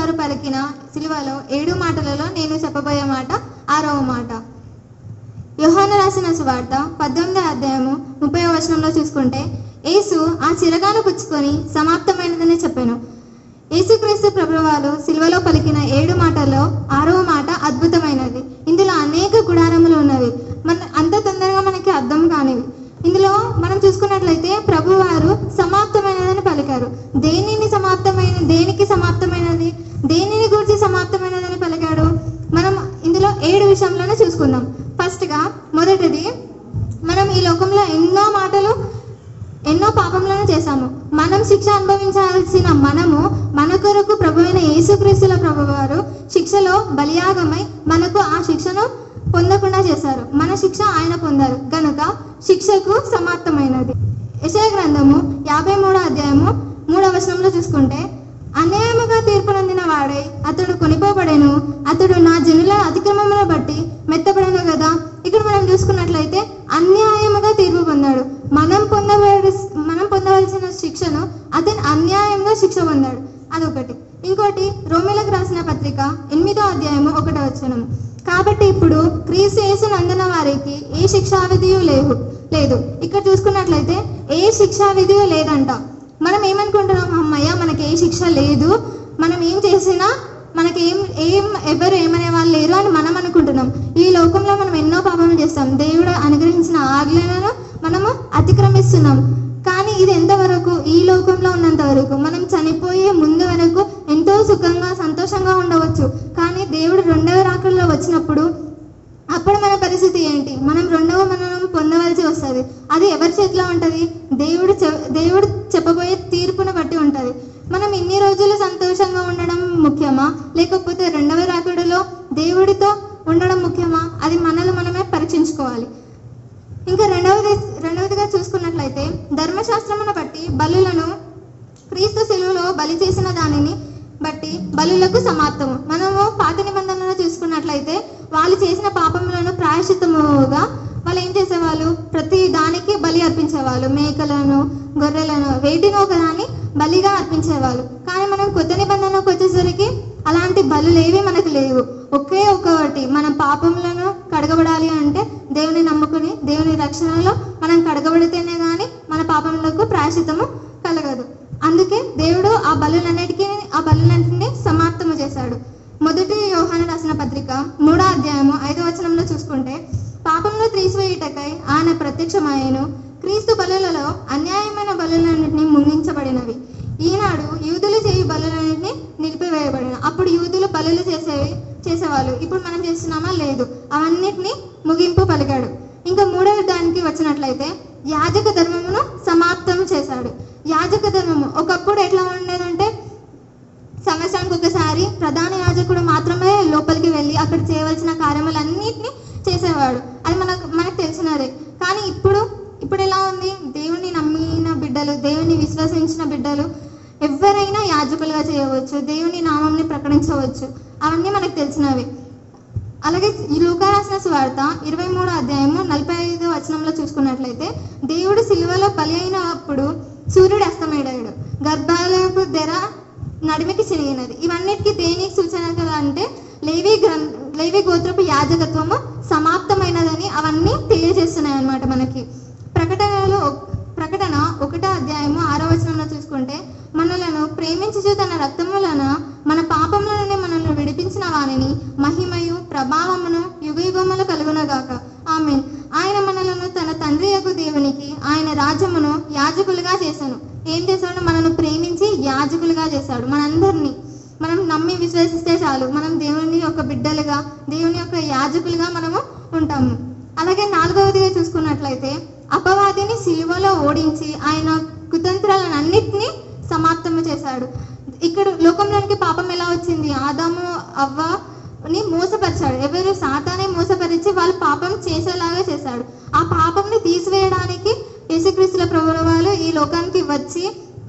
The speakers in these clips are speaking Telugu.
వారు పలికిన సిలువలో ఏడు మాటలలో నేను చెప్పబోయే మాట ఆరవ మాట యోహాను రాసిన సువార్త పద్దెనిమిదో అధ్యాయము ముప్పై వచనంలో చూసుకుంటే యేసు ఆ చిరగాను పుచ్చుకొని సమాప్తమైనదని చెప్పాను యేసుక్రీస్తు ప్రభువాలు సిల్వలో పలికిన ఏడు మాటల్లో ఆరవ మాట అద్భుతమైనది ఇందులో అనేక గుడారములు ఉన్నవి మన అంత తొందరగా మనకి అర్థం కానివి ఇందులో మనం చూసుకున్నట్లయితే ప్రభువారు సమాప్తమైనదని పలికారు దేనిని సమాప్తమైన దేనికి సమాప్తమైనది దేనిని గురించి సమాప్తమైనదని పలికాడు మనం ఇందులో ఏడు విషయంలోనే చూసుకుందాం ఫస్ట్ గా మొదటిది మనం ఈ లోకంలో ఎన్నో మాటలు ఎన్నో పాపములను చేశాము మనం శిక్ష అనుభవించాల్సిన మనము మన కొరకు ప్రభు అయిన యేసుక్రీస్తుల ప్రభు వారు శిక్షలో బలియాగమై మనకు ఆ శిక్షను పొందకుండా చేశారు మన శిక్ష ఆయన పొందారు గనుక శిక్షకు సమాప్తమైనది యశయ గ్రంథము యాభై మూడో అధ్యాయము మూడవ వచనంలో చూసుకుంటే అన్యాయముగా తీర్పు నొందిన వాడై అతడు కొనిపోబడెను అతడు నా జనుల అతిక్రమమును బట్టి మెత్తబడను కదా ఇక్కడ మనం చూసుకున్నట్లయితే అన్యాయముగా తీర్పు పొందాడు మనం పొందబడి మనం పొందవలసిన శిక్షను అతను అన్యాయంగా శిక్ష పొందాడు అదొకటి ఇంకోటి రోమిలకు రాసిన పత్రిక ఎనిమిదో అధ్యాయము ఒకటో వచనం కాబట్టి ఇప్పుడు క్రీస్తు యేసు నందున వారికి ఏ శిక్షా విధియు లేవు లేదు ఇక్కడ చూసుకున్నట్లయితే ఏ శిక్షా విధియు లేదంట మనం ఏమనుకుంటున్నాం అమ్మయ్య మనకి ఏ శిక్ష లేదు మనం ఏం చేసినా మనకి ఏం ఏం ఎవరు ఏమనే వాళ్ళు లేరు అని మనం అనుకుంటున్నాం ఈ లోకంలో మనం ఎన్నో పాపములు చేస్తాం దేవుడు అనుగ్రహించిన ఆజ్ఞలను మనము అతిక్రమిస్తున్నాం కానీ ఇది ఎంతవరకు ఈ లోకంలో ఉన్నంత వరకు మనం చనిపోయే ముందు వరకు ఎంతో సుఖంగా సంతోషంగా ఉండవచ్చు కానీ దేవుడు రెండవ రాకడలో వచ్చినప్పుడు అప్పుడు మన పరిస్థితి ఏంటి మనం రెండవ మనం పొందవలసి వస్తుంది అది ఎవరి చేతిలో ఉంటది దేవుడు చె- దేవుడు చెప్పబోయే తీర్పును బట్టి ఉంటది మనం ఇన్ని రోజులు సంతోషంగా ఉండడం ముఖ్యమా లేకపోతే రెండవ రాకడలో దేవుడితో ఉండడం ముఖ్యమా అది మనలో మనమే పరీక్షించుకోవాలి ఇంకా రెండవది రెండవదిగా చూసుకున్నట్లయితే ధర్మశాస్త్రమును బట్టి బలులను క్రీస్తు శిలువలో బలి చేసిన దానిని బట్టి బలులకు సమాప్తము మనము పాత నిబంధనలు చూసుకున్నట్లయితే వాళ్ళు చేసిన పాపములను ప్రాయశ్చిత్తముగా వాళ్ళు ఏం చేసేవాళ్ళు ప్రతి దానికి బలి అర్పించేవాళ్ళు మేకలను గొర్రెలను వేటిని ఒకదాన్ని బలిగా అర్పించేవాళ్ళు కానీ మనం కొత్త నిబంధనకు వచ్చేసరికి అలాంటి బలులు ఏవి మనకు లేవు ఒకే ఒకటి మన పాపములను కడగబడాలి అంటే దేవుని నమ్ముకుని దేవుని రక్షణలో మనం కడగబడితేనే గాని మన పాపములకు ప్రాయశ్చితము కలగదు అందుకే దేవుడు ఆ బలులన్నిటికీ ఆ బలులన్నింటినీ సమాప్తము చేశాడు మొదటి యోహాను రాసిన పత్రిక మూడో అధ్యాయము ఐదో వచనంలో చూసుకుంటే పాపంలో తీసివేయుటకై ఆయన ప్రత్యక్షమాయను క్రీస్తు బలులలో అన్యాయమైన బలులన్నింటినీ ముగించబడినవి ఈనాడు యూదులు చేయు బలులన్నింటినీ నిలిపివేయబడిన అప్పుడు యూదులు బలులు చేసేవి చేసేవాళ్ళు ఇప్పుడు మనం చేస్తున్నామా లేదు అవన్నిటిని ముగింపు పలికాడు ఇంకా మూడవ దానికి వచ్చినట్లయితే యాజక ధర్మమును సమాప్తం చేశాడు యాజక ధర్మము ఒకప్పుడు ఎట్లా ఉండేదంటే సంవత్సరానికి ఒకసారి ప్రధాన యాజకుడు మాత్రమే లోపలికి వెళ్ళి అక్కడ చేయవలసిన కార్యములన్నిటిని చేసేవాడు అది మనకు మనకు తెలిసినదే కానీ ఇప్పుడు ఇప్పుడు ఎలా ఉంది దేవుని నమ్మిన బిడ్డలు దేవుని విశ్వసించిన బిడ్డలు ఎవరైనా యాజకులుగా చేయవచ్చు దేవుని నామంని ప్రకటించవచ్చు అవన్నీ మనకు తెలిసినవి అలాగే ఈ లూకా రాసిన సువార్త ఇరవై మూడో అధ్యాయము నలభై ఐదో వచనంలో చూసుకున్నట్లయితే దేవుడు సిలువలో బలి అయినప్పుడు సూర్యుడు అస్తమయ్యాడు గర్భాలయపు తెర నడిమికి చిరిగినది ఇవన్నిటికీ దేనికి సూచన కదా అంటే లేవి గ్రం లేవి గోత్రపు యాజకత్వము సమాప్తమైనదని అవన్నీ తెలియజేస్తున్నాయి అన్నమాట మనకి ప్రకటనలో ప్రకటన ఒకటో అధ్యాయము ఆరో వచనంలో చూసుకుంటే మనలను ప్రేమించుచు తన రక్తములను మన పాపముల నుండి మనల్ని విడిపించిన వారిని మహిమయు ప్రభావమును యుగయుగములు కలుగునగాక ఆమె ఆయన మనలను తన తండ్రి యొక్క దేవునికి ఆయన రాజ్యమును యాజకులుగా చేశాను ఏం చేశాడు మనను ప్రేమించి యాజకులుగా చేశాడు మనందరినీ మనం నమ్మి విశ్వసిస్తే చాలు మనం దేవుని యొక్క బిడ్డలుగా దేవుని యొక్క యాజకులుగా మనము ఉంటాము అలాగే నాలుగవదిగా చూసుకున్నట్లయితే అపవాదిని సిలువలో ఓడించి ఆయన కుతంత్రాలను అన్నిటినీ సమాప్తము చేశాడు ఇక్కడ లోకంలోనికి పాపం ఎలా వచ్చింది ఆదాము అవ్వని మోసపరిచాడు ఎవరు సాతానే మోసపరిచి వాళ్ళు పాపం చేసేలాగా చేశాడు ఆ పాపంని తీసివేయడానికి యేసుక్రీస్తుల ప్రభువు వాళ్ళు ఈ లోకానికి వచ్చి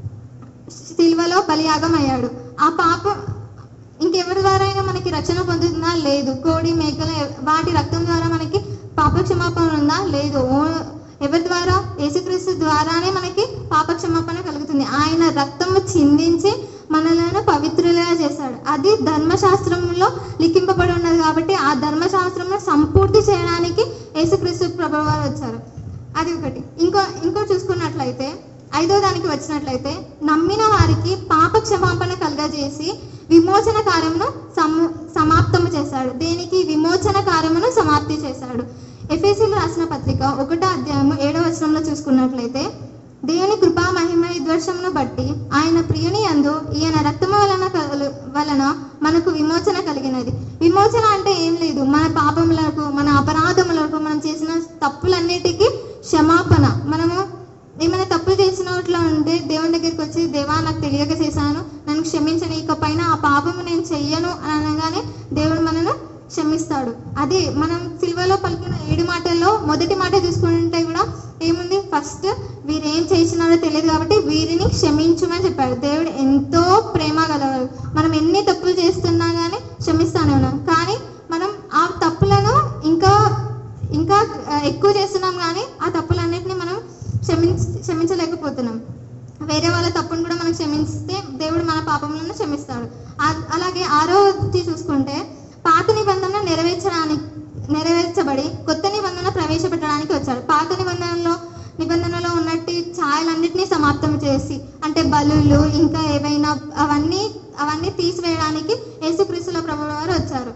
సిల్వలో బలియాగం అయ్యాడు ఆ పాపం ఇంకెవరి ద్వారా అయినా మనకి రక్షణ పొందుతుందా లేదు కోడి మేకలు ఎవ- వాటి రక్తం ద్వారా మనకి పాప క్షమాపణ ఉందా లేదు ఓ- ఎవరి ద్వారా యేసుక్రీస్తు ద్వారానే మనకి పాప క్షమాపణ కలుగుతుంది ఆయన రక్తము చిందించి మనలను పవిత్రులుగా చేశాడు అది ధర్మశాస్త్రంలో లిఖింపబడి ఉన్నది కాబట్టి ఆ ధర్మశాస్త్రంలో సంపూర్తి చేయడానికి యేసుక్రీస్తు ప్రభు వారు వచ్చారు అది ఒకటి ఇంకో ఇంకో చూసుకున్నట్లయితే ఐదో దానికి వచ్చినట్లయితే నమ్మిన వారికి పాప క్షమాపణ కలుగజేసి విమోచన కార్యమును సము సమాప్తము చేశాడు దేనికి విమోచన కార్యమును సమాప్తి చేశాడు ఎఫ్ఎస్సీలు రాసిన పత్రిక ఒకటో అధ్యాయము ఏడో వచనంలో చూసుకున్నట్లయితే దేవుని కృపా మహిమ విద్వేషమును బట్టి ఆయన ప్రియుని యందు ఈయన రక్తము వలన కలు- వలన మనకు విమోచన కలిగినది విమోచన అంటే ఏం లేదు మన పాపములకు మన అపరాధములకు మనం చేసిన తప్పులన్నిటికీ క్షమాపణ మనము ఏమైనా తప్పులు చేసినట్లు ఉంటే దేవుని దగ్గరికి వచ్చి దేవా నాకు తెలియక చేశాను నన్ను క్షమించని ఇక పైన ఆ పాపము నేను చెయ్యను అని అనగానే దేవుడు మనను క్షమిస్తాడు అది మనం సిల్వలో పలికిన ఏడు మాటల్లో మొదటి మాట చూసుకుంటే కూడా ఏముంది ఫస్ట్ వీరు ఏం చేసినారో తెలియదు కాబట్టి వీరిని క్షమించమని చెప్పాడు దేవుడు ఎంతో ప్రేమ గలవాడు మనం ఎన్ని తప్పులు చేస్తున్నా కానీ క్షమిస్తానే ఉన్నాం కానీ మనం ఆ తప్పులను ఇంకా ఇంకా ఆ, ఎక్కువ చేస్తున్నాం కానీ ఆ తప్పులన్నిటిని మనం క్షమించ క్షమించలేకపోతున్నాం వేరే వాళ్ళ తప్పును కూడా మనం క్షమిస్తే దేవుడు మన పాపములను క్షమిస్తాడు ఆ- అలాగే ఆరోది చూసుకుంటే పాత నిబంధన నెరవేర్చడానికి నెరవేర్చబడి కొత్త నిబంధన ప్రవేశపెట్టడానికి వచ్చాడు పాత నిబంధనలో నిబంధనలో ఉన్నట్టు ఛాయలన్నింటినీ సమాప్తం చేసి అంటే బలులు ఇంకా ఏవైనా అవన్నీ అవన్నీ తీసివేయడానికి యేసుక్రీస్తుల ప్రభు వారు వచ్చారు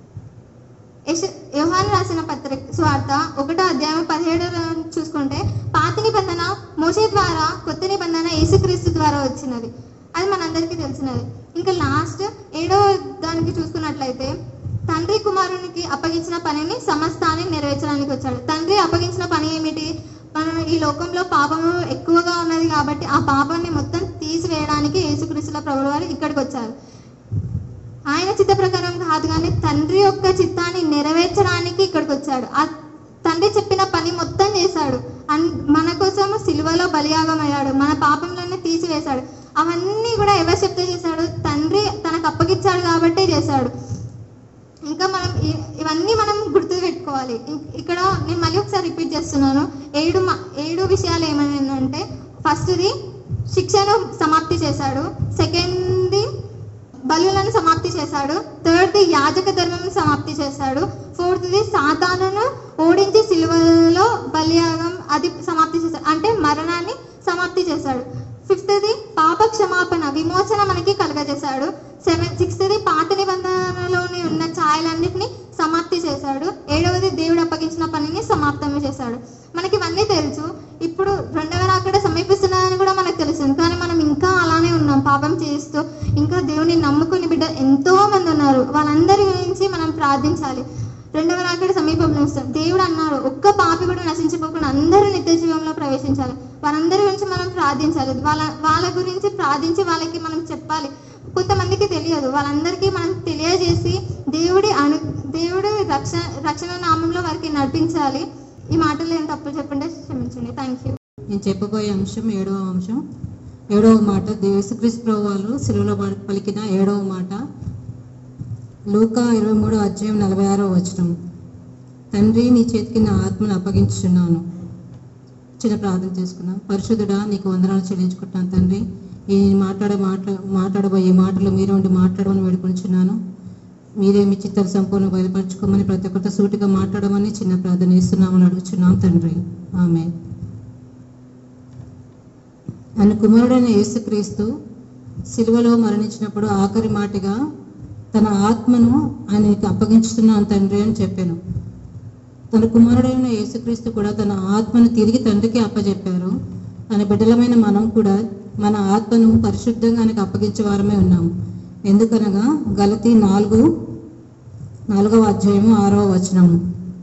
యెష- యోహాను రాసిన పత్రిక స్వార్థ ఒకటో అధ్యాయం పదిహేడు చూసుకుంటే పాత నిబంధన మోసే ద్వారా కొత్త నిబంధన యేసుక్రీస్తు ద్వారా వచ్చినది అది మనందరికీ తెలిసినది ఇంకా లాస్ట్ ఏడో దానికి చూసుకున్నట్లయితే తండ్రి కుమారునికి అప్పగించిన పనిని సమస్తాన్ని నెరవేర్చడానికి వచ్చాడు తండ్రి అప్పగించిన పని ఏమిటి మనం ఈ లోకంలో పాపము ఎక్కువగా ఉన్నది కాబట్టి ఆ పాపాన్ని మొత్తం తీసివేయడానికి యేసుక్రీస్తుల ప్రభువు వారు ఇక్కడికి వచ్చారు ఆయన చిత్త ప్రకారం కాదు కానీ తండ్రి యొక్క చిత్తాన్ని నెరవేర్చడానికి ఇక్కడికి వచ్చాడు ఆ తండ్రి చెప్పిన పని మొత్తం చేశాడు అన్ మన కోసం సిలువలో బలియాగమయ్యాడు మన పాపంలోనే తీసివేశాడు అవన్నీ కూడా ఎవరు చెప్తే చేశాడు తండ్రి తనకు అప్పగించాడు కాబట్టే చేశాడు ఇంకా మనం ఇ- ఇవన్నీ మనం గుర్తు పెట్టుకోవాలి ఇం- ఇక్కడ నేను మళ్ళీ ఒకసారి రిపీట్ చేస్తున్నాను ఏడు మ- ఏడు విషయాలు ఏమైనా ఫస్ట్ది శిక్షను సమాప్తి చేశాడు సెకండ్ది బలులను సమాప్తి చేశాడు థర్డ్ది యాజక ధర్మం సమాప్తి చేశాడు ఫోర్త్ది సాతానును ఓడించి సిలువలో బలియాగం అది సమాప్తి చేశాడు అంటే మరణాన్ని సమాప్తి చేశాడు ఫిఫ్త్ది పాప క్షమాపణ విమోచన మనకి కలగజేశాడు సెవెన్ సిక్స్త్ది పాత నిబంధనలోని ఉన్న ఛాయలన్నింటినీ సమాప్తి చేశాడు ఏడవది దేవుడు అప్పగించిన పనిని సమాప్తం చేశాడు మనకి ఇవన్నీ తెలుసు ఇప్పుడు రెండవ రాకడ సమీపిస్తున్నదని కూడా మనకు తెలుసు కానీ మనం ఇంకా అలానే ఉన్నాం పాపం చేస్తూ ఇంకా దేవుని నమ్ముకుని బిడ్డ ఎంతో మంది ఉన్నారు వాళ్ళందరి గురించి మనం ప్రార్థించాలి రెండవ రాకడ సమీపంలో వస్తాం దేవుడు అన్నాడు ఒక్క పాపి కూడా నశించిపోకుండా అందరూ నిత్య జీవంలో ప్రవేశించాలి వాళ్ళందరి గురించి మనం ప్రార్థించాలి వాళ్ళ వాళ్ళ గురించి ప్రార్థించి వాళ్ళకి మనం చెప్పాలి కొంతమందికి తెలియదు వాళ్ళందరికీ మనం తెలియజేసి దేవుడి అను దేవుడి రక్షణ రక్షణ నామంలో వారికి నడిపించాలి ఈ మాటలు ఏం తప్పులు చెప్పండి క్షమించండి థ్యాంక్ యూ నేను చెప్పబోయే అంశం ఏడవ అంశం ఏడవ మాట యేసుక్రీస్తు ప్రభు వాళ్ళు సిలువలో పలి- పలికిన ఏడవ మాట లూకా ఇరవై మూడో అధ్యాయం నలభై ఆరో వచనం తండ్రి నీ చేతికి నా ఆత్మను అప్పగించుచున్నాను చిన్న ప్రార్థన చేసుకున్నాం పరిశుద్ధుడా నీకు వందనాలు చెల్లించుకుంటున్నాను తండ్రి ఈ మాట్లాడే మాట మాట్లాడబోయే మాటలు మీరు ఉండి మాట్లాడమని వేడుకొనిచున్నాను మీరే మీ చిత్తాలు సంపూర్ణ బయలుపరచుకోమని ప్రతి ఒక్కరితో సూటిగా మాట్లాడమని చిన్న ప్రార్థన ఇస్తున్నామని అడుగుచున్నాం తండ్రి ఆమె ఆయన కుమారుడైన యేసుక్రీస్తు సిలువలో మరణించినప్పుడు ఆఖరి మాటగా తన ఆత్మను ఆయనకి అప్పగించుతున్నాను తండ్రి అని చెప్పాను తన కుమారుడైన యేసుక్రీస్తు కూడా తన ఆత్మను తిరిగి తండ్రికి అప్పచెప్పారు తన బిడ్డలమైన మనం కూడా మన ఆత్మను పరిశుద్ధంగా ఆయనకు అప్పగించే వారమే ఉన్నాము ఎందుకనగా గలతి నాలుగు నాలుగవ అధ్యాయము ఆరవ వచనము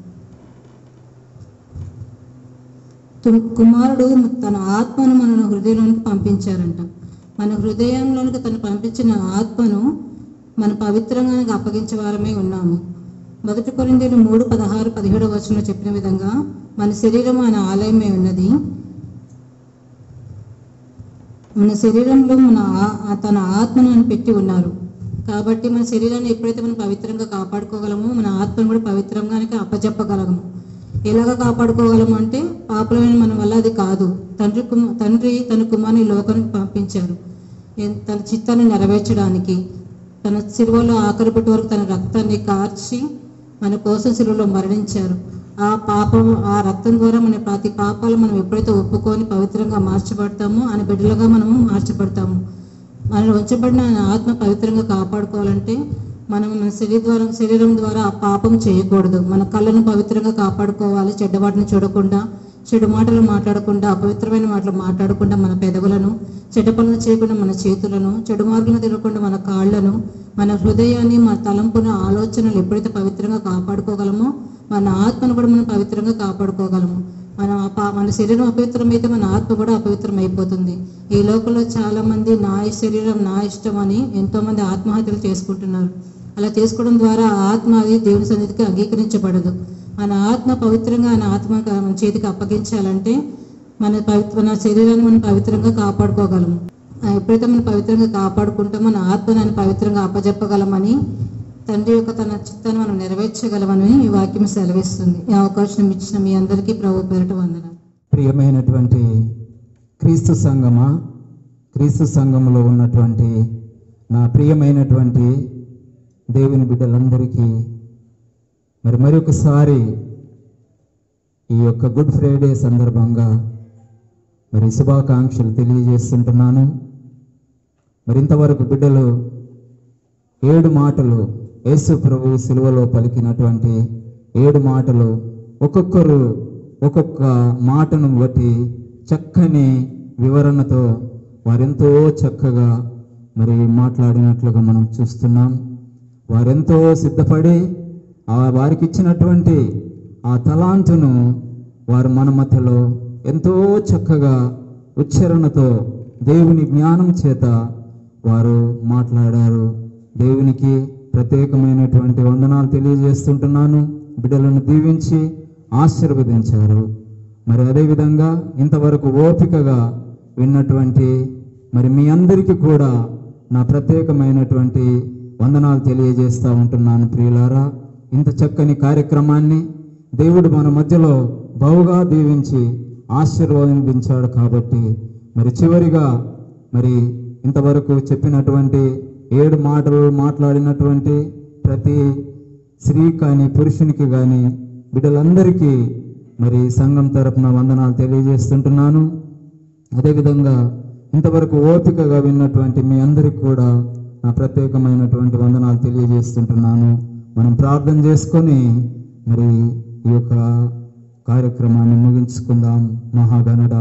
తుమ్- కుమారుడు తన ఆత్మను మన హృదయంలోనికి పంపించారంట మన హృదయంలోనికి తను పంపించిన ఆత్మను మన పవిత్రంగా అప్పగించే వారమే ఉన్నాము మొదటి కొరిందేలు మూడు పదహారు పదిహేడు వచనంలో చెప్పిన విధంగా మన శరీరం ఆయన ఆలయమే ఉన్నది మన శరీరంలో మన ఆ- ఆ తన ఆత్మను ఆయన పెట్టి ఉన్నారు కాబట్టి మన శరీరాన్ని ఎప్పుడైతే మనం పవిత్రంగా కాపాడుకోగలమో మన ఆత్మను కూడా పవిత్రంగానే అప్పచెప్పగలము ఎలాగ కాపాడుకోగలము అంటే పాపలమైన మన వల్ల అది కాదు తండ్రి కుమ తండ్రి తన కుమారుని ఈ లోకానికి పంపించారు ఎన్- తన చిత్తాన్ని నెరవేర్చడానికి తన సిలువలో ఆఖరి పెట్టి వరకు తన రక్తాన్ని కార్చి మన కోసం సిలువలో మరణించారు ఆ పాపం ఆ రక్తం ద్వారా మన ప్రతి పాపాలు మనం ఎప్పుడైతే ఒప్పుకొని పవిత్రంగా మార్చబడతామో ఆయన బిడ్డలుగా మనము మార్చబడతాము మనం ఉంచబడిన ఆయన ఆత్మ పవిత్రంగా కాపాడుకోవాలంటే మనం మన శరీరం ద్వారా శరీరం ద్వారా ఆ పాపం చేయకూడదు మన కళ్ళను పవిత్రంగా కాపాడుకోవాలి చెడ్డ వాటిని చూడకుండా చెడు మాటలు మాట్లాడకుండా అపవిత్రమైన మాటలు మాట్లాడకుండా మన పెదవులను చెడ్డ పనులు చేయకుండా మన చేతులను చెడు మార్గంలో తిరగకుండా మన కాళ్ళను మన హృదయాన్ని మన తలంపున ఆలోచనలు ఎప్పుడైతే పవిత్రంగా కాపాడుకోగలమో మన ఆత్మను కూడా మనం పవిత్రంగా కాపాడుకోగలము మన పా- మన శరీరం అపవిత్రమైతే మన ఆత్మ కూడా అపవిత్రం అయిపోతుంది ఈ లోకంలో చాలా మంది నా శరీరం నా ఇష్టం అని ఎంతో మంది ఆత్మహత్యలు చేసుకుంటున్నారు అలా చేసుకోవడం ద్వారా ఆ ఆత్మ అది దేవుని సన్నిధికి అంగీకరించబడదు మన ఆత్మ పవిత్రంగా మన ఆత్మ మన చేతికి అప్పగించాలంటే మన పవిత్ర మన శరీరాన్ని మనం పవిత్రంగా కాపాడుకోగలము ఆ, ఎప్పుడైతే మనం పవిత్రంగా కాపాడుకుంటామో మన ఆత్మని ఆయన పవిత్రంగా అప్పజెప్పగలమని తండ్రి యొక్క తన చిత్తాన్ని మనం నెరవేర్చగలమని ఈ వాక్యం సెలవిస్తుంది ఈ అవకాశం ఇచ్చిన మీ అందరికీ ప్రభు పేరిట వందనాలు ప్రియమైనటువంటి క్రీస్తు సంఘమా క్రీస్తు సంఘంలో ఉన్నటువంటి నా ప్రియమైనటువంటి దేవుని బిడ్డలందరికీ మరి మరొకసారి ఈ యొక్క గుడ్ ఫ్రైడే సందర్భంగా మరి శుభాకాంక్షలు తెలియజేస్తుంటున్నాను మరి ఇంతవరకు బిడ్డలు ఏడు మాటలు యేసు ప్రభు సిలువలో పలికినటువంటి ఏడు మాటలు ఒక్కొక్కరు ఒక్కొక్క మాటను బట్టి చక్కని వివరణతో వారెంతో చక్కగా మరి మాట్లాడినట్లుగా మనం చూస్తున్నాం వారెంతో సిద్ధపడి ఆ వారికి ఇచ్చినటువంటి ఆ తలాంతును వారు మన మధ్యలో ఎంతో చక్కగా ఉచ్చారణతో దేవుని జ్ఞానం చేత వారు మాట్లాడారు దేవునికి ప్రత్యేకమైనటువంటి వందనాలు తెలియజేస్తుంటున్నాను బిడ్డలను దీవించి ఆశీర్వదించారు మరి అదేవిధంగా ఇంతవరకు ఓపికగా విన్నటువంటి మరి మీ అందరికీ కూడా నా ప్రత్యేకమైనటువంటి వందనాలు తెలియజేస్తూ ఉంటున్నాను ప్రియులారా ఇంత చక్కని కార్యక్రమాన్ని దేవుడు మన మధ్యలో బహుగా దీవించి ఆశీర్వదించాడు కాబట్టి మరి చివరిగా మరి ఇంతవరకు చెప్పినటువంటి ఏడు మాటలు మాట్లాడినటువంటి ప్రతి స్త్రీ కానీ పురుషునికి కానీ బిడ్డలందరికీ మరి సంఘం తరపున వందనాలు తెలియజేస్తుంటున్నాను అదేవిధంగా ఇంతవరకు ఓపికగా విన్నటువంటి మీ అందరికి కూడా నా ప్రత్యేకమైనటువంటి వందనాలు తెలియజేస్తుంటున్నాను మనం ప్రార్థన చేసుకొని మరి ఈ యొక్క కార్యక్రమాన్ని ముగించుకుందాం మహాగణడ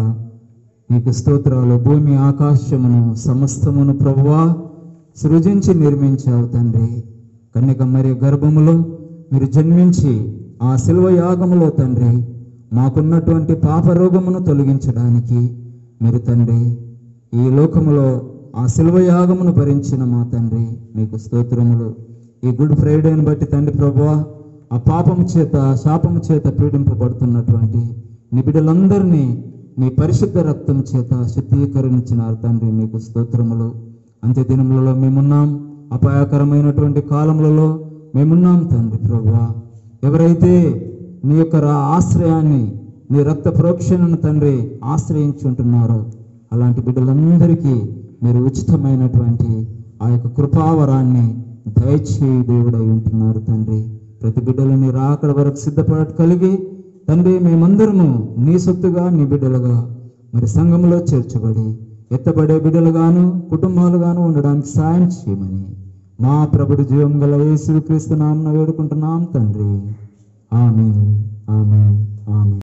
నీకు స్తోత్రాలు భూమి ఆకాశమును సమస్తమును ప్రభువా సృజించి నిర్మించావు తండ్రి కన్యక మరి గర్భములో మీరు జన్మించి ఆ శిల్వ యాగములో తండ్రి మాకున్నటువంటి పాప రోగమును తొలగించడానికి మీరు తండ్రి ఈ లోకములో ఆ శిల్వ యాగమును భరించిన మా తండ్రి మీకు స్తోత్రములు ఈ గుడ్ ఫ్రైడేని బట్టి తండ్రి ప్రభువా ఆ పాపము చేత శాపము చేత పీడింపబడుతున్నటువంటి నీ బిడ్డలందరినీ నీ పరిశుద్ధ రక్తం చేత శుద్ధీకరించినారు తండ్రి మీకు స్తోత్రములు అంత్య దినములలో మేమున్నాం అపాయకరమైనటువంటి కాలములలో మేమున్నాం తండ్రి ప్రభువా ఎవరైతే నీ యొక్క రా- ఆశ్రయాన్ని నీ రక్త ప్రోక్షణను తండ్రి ఆశ్రయించుంటున్నారో అలాంటి బిడ్డలందరికీ మీరు ఉచితమైనటువంటి ఆ యొక్క కృపావరాన్ని దయచేయి దేవుడై ఉంటున్నారు తండ్రి ప్రతి బిడ్డలని రాకడ వరకు సిద్ధపడ కలిగి తండ్రి మేమందరము నీ సొత్తుగా నీ బిడ్డలుగా మరి సంఘంలో చేర్చబడి ఎత్తబడే బిడ్డలుగాను కుటుంబాలుగాను ఉండడానికి సాయం చేయమని మా ప్రభుడు జీవం గల యేసు క్రీస్తు నామన వేడుకుంటున్నాం తండ్రి ఆమెన్ ఆమెన్ ఆమెన్